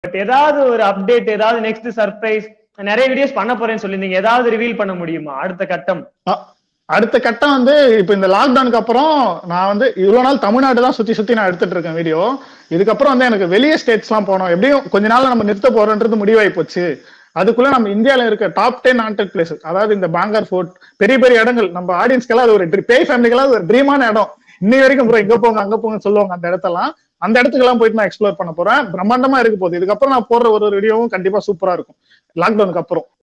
but ஏதாவது ஒரு update ஏதாவது நெக்ஸ்ட் சர்ப்ரைஸ் நிறைய வீடியோஸ் பண்ண போறேன்னு சொல்லியிருந்தீங்க ஏதாவது ரிவீல் பண்ண முடியுமா அடுத்த கட்டம் அ- அடுத்த கட்டம் வந்து இப்ப இந்த லாக்டவுனுக்கு அப்புறம் நான் வந்து இவ்வளவு நாள் தமிழ்நாடு தான் சுத்தி சுத்தி நான் எடுத்துட்டு இருக்கேன் வீடியோ இதுக்கப்புறம் வந்து எனக்கு வெளியே ஸ்டேட்ஸ் எல்லாம் போனோம் எப்படியும் கொஞ்ச நாள்ல நம்ம நிறுத்த போறோன்றது முடிவாகி போச்சு அதுக்குள்ள நம்ம இந்தியால இருக்க டாப் டென் ஹாண்டட் பிளேஸ் அதாவது இந்த பாங்கர் ஃபோர்ட் பெரிய பெரிய இடங்கள் நம்ம ஆடியன்ஸ்க்கெல்லாம் அது ஒரு dr- பேய் ஃபேமிலிக்கெல்லாம் ஒரு ட்ரீமான இடம் இன்னை வரைக்கும் ப்ரோ இங்க போங்க அங்க போங்க சொல்லுவாங்க அந்த இடத்தெல்லாம் அந்த இடத்துக்கெல்லாம் போயிட்டு நான் எக்ஸ்ப்ளோர் பண்ண போறேன் பிரம்மாண்டமா இருக்க போகுது இதுக்கப்புறம் நான் போடுற ஒரு ஒரு வீடியோவும் கண்டிப்பா சூப்பரா இருக்கும் லாக்டவுனுக்கு அப்புறம்